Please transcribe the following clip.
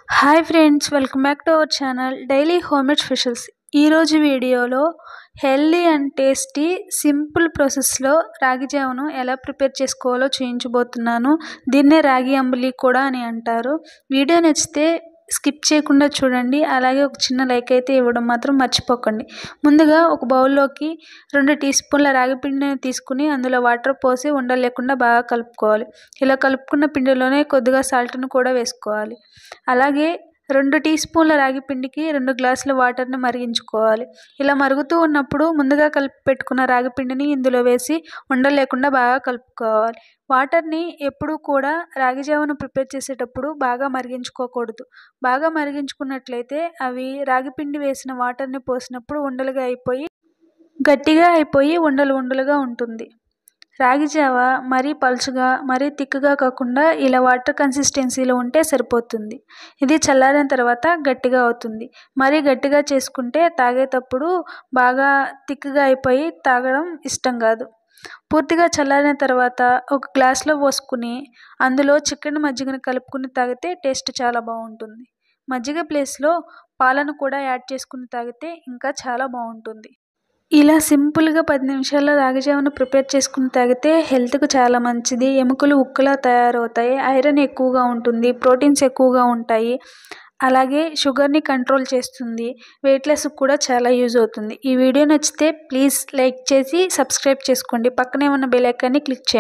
hi friends welcome back to our channel daily homemade specials ఈరోజు వీడియోలో healthy and tasty simple ప్రాసెస్లో రాగి జావను ఎలా ప్రిపేర్ చేసుకోవాలో చూపించబోతున్నాను దీన్నే రాగి అంబలి కూడా అని అంటారు వీడియో నచ్చితే స్కిప్ చేయకుండా చూడండి అలాగే ఒక చిన్న లైక్ అయితే ఇవ్వడం మాత్రం మర్చిపోకండి ముందుగా ఒక బౌల్లోకి రెండు టీ స్పూన్ల రాగి పిండిని తీసుకుని అందులో వాటర్ పోసి ఉండలు లేకుండా బాగా కలుపుకోవాలి ఇలా కలుపుకున్న పిండిలోనే కొద్దిగా సాల్ట్ను కూడా వేసుకోవాలి అలాగే రెండు టీ స్పూన్ల రాగి పిండికి రెండు గ్లాసుల వాటర్ని మరిగించుకోవాలి ఇలా మరుగుతూ ఉన్నప్పుడు ముందుగా కలిపి పెట్టుకున్న రాగి పిండిని ఇందులో వేసి ఉండలు లేకుండా బాగా కలుపుకోవాలి వాటర్ని ఎప్పుడూ కూడా రాగి జావను ప్రిపేర్ చేసేటప్పుడు బాగా మరిగించుకోకూడదు బాగా మరిగించుకున్నట్లయితే అవి రాగి పిండి వేసిన వాటర్ని పోసినప్పుడు ఉండలుగా అయిపోయి గట్టిగా అయిపోయి ఉండలు ఉండలుగా ఉంటుంది రాగి జావ మరీ పలుచగా మరీ తిక్కుగా కాకుండా ఇలా వాటర్ కన్సిస్టెన్సీలో ఉంటే సరిపోతుంది ఇది చల్లారిన తర్వాత గట్టిగా అవుతుంది మరీ గట్టిగా చేసుకుంటే తాగేటప్పుడు బాగా తిక్కుగా అయిపోయి తాగడం ఇష్టం కాదు పూర్తిగా చల్లారిన తర్వాత ఒక గ్లాస్లో పోసుకుని అందులో చికెన్ మజ్జిగను కలుపుకుని తాగితే టేస్ట్ చాలా బాగుంటుంది మజ్జిగ ప్లేస్లో పాలను కూడా యాడ్ చేసుకుని తాగితే ఇంకా చాలా బాగుంటుంది ఇలా సింపుల్గా పది నిమిషాల్లో రాగి జావను ప్రిపేర్ చేసుకుని తాగితే హెల్త్కు చాలా మంచిది ఎముకలు ఉక్కులా తయారవుతాయి ఐరన్ ఎక్కువగా ఉంటుంది ప్రోటీన్స్ ఎక్కువగా ఉంటాయి అలాగే షుగర్ని కంట్రోల్ చేస్తుంది వెయిట్ లెస్కి కూడా చాలా యూజ్ అవుతుంది ఈ వీడియో నచ్చితే ప్లీజ్ లైక్ చేసి సబ్స్క్రైబ్ చేసుకోండి పక్కనే ఉన్న బెల్ ఐకాన్ని క్లిక్ చేయండి